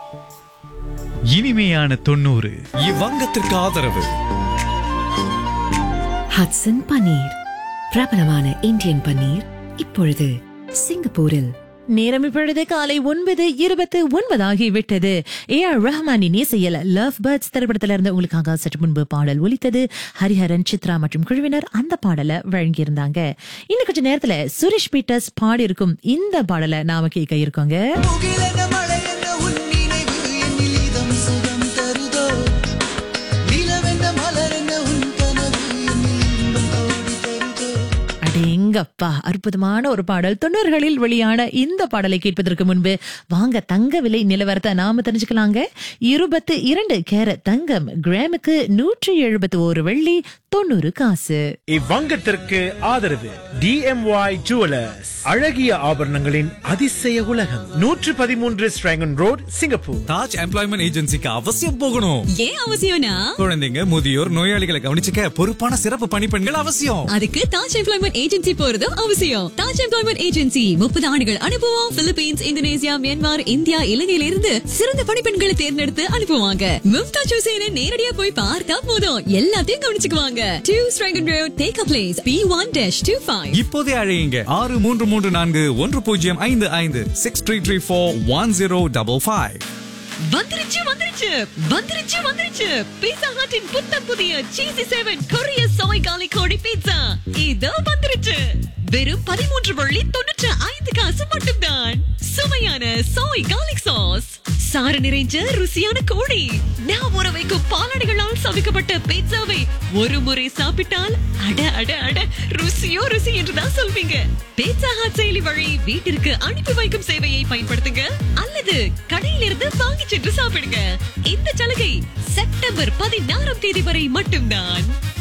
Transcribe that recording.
இனிமையான தொண்ணூறு இவ்வங்கத்திற்கு ஆதரவு ஹட்சன் பன்னீர் பிரபலமான இந்தியன் பன்னீர் இப்பொழுது சிங்கப்பூரில் நேரம் இப்பொழுது காலை ஒன்பது இருபத்து ஒன்பதாகிவிட்டது ஏ ஆர் ரஹ்மானின் இசையில் லவ் பேர்ட்ஸ் திரைப்படத்துல இருந்து உங்களுக்காக சற்று முன்பு பாடல் ஒலித்தது ஹரிஹரன் சித்ரா மற்றும் குழுவினர் அந்த பாடலை வழங்கியிருந்தாங்க இன்னும் கொஞ்ச நேரத்துல சுரேஷ் பீட்டர்ஸ் பாடியிருக்கும் இந்த பாடலை நாம கேட்க இருக்கோங்க முகிலென மழையென உன் நினைவு என்னில் இதம் சுகம் தருதோ நிலவென மலரென உன் கனவு என்னில் இன்பம் கோடி தருதோ அடேங்கப்பா அற்புதமான ஒரு பாடல் தொண்ணூறுகளில் வெளியான இந்த பாடலை கேட்பதற்கு முன்பு வாங்க தங்க விலை நிலவரத்தை நாம தெரிஞ்சுக்கலாங்க இருபத்து இரண்டு கேரட் தங்கம் கிராமுக்கு நூற்றி எழுபத்தி ஒரு வெள்ளி தொண்ணூறு காசு இவ்வங்கத்திற்கு ஆதரவு டிஎம்ஒய் ஜுவலர்ஸ் அழகிய ஆபரணங்களின் அதிசய உலகம் நூற்று பதிமூன்று Serangoon road Singapore Taj employment ஏஜென்சிக்கு அவசியம் போகணும் ஏன் அவசியம்னா குழந்தைங்க முதியோர் நோயாளிகளை கவனிச்சுக்க பொறுப்பான சிறப்பு பணிப்பெண்கள் அவசியம் அதுக்கு தாஜ் எம்ப்ளாய்மெண்ட் ஏஜென்சி போறதும் அவசியம் தாஜ் எம்ப்ளாய்மெண்ட் ஏஜென்சி முப்பது ஆண்டுகள் அனுபவம் பிலிப்பீன்ஸ் இந்தோனேசியா மியான்மர் இந்தியா இலங்கையில இருந்து சிறந்த பணிப்பெண்களை தேர்ந்தெடுத்து அனுப்புவாங்க மும்தாஜ் ஹுசேனை நேரடியா போய் பார்த்தா போதும் எல்லாத்தையும் கவனிச்சுக்குவாங்க to Serangoon road take a place B one dash two five இப்போதே அழையுங்க ஆறு மூன்று மூன்று நான்கு ஒன்று பூஜ்ஜியம் ஐந்து ஐந்து six three three four one zero double five வந்துருச்சு வந்துருச்சு வந்துருச்சு வந்துருச்சு பீட்சா ஹட்டின் புத்தம் புதிய சீசி செவன் கொரிய சோய் காலி கோழி பீட்சா இதோ வந்துருச்சு வெறும் பதிமூன்று வள்ளி தொண்ணூற்று ஐந்து காசு மட்டும்தான் சுவையான சோய் காலிக் சாஸ் சாறு நிறைஞ்ச ருசியான கோழி நான் ஊற வைக்கும் பாலாடைகளால் சமைக்கப்பட்ட பீட்சாவை ஒரு முறை சாப்பிட்டால் அட அட அட ருசியோ ருசி என்றுதான் சொல்வீங்க பீட்சா ஹாட் செயலி வழி வீட்டிற்கு அனுப்பி வைக்கும் சேவையை பயன்படுத்துங்க அல்லது கடையிலிருந்து வாங்கி சென்று சாப்பிடுங்க இந்த சலுகை செப்டம்பர் பதினாறாம் தேதி வரை மட்டும்தான்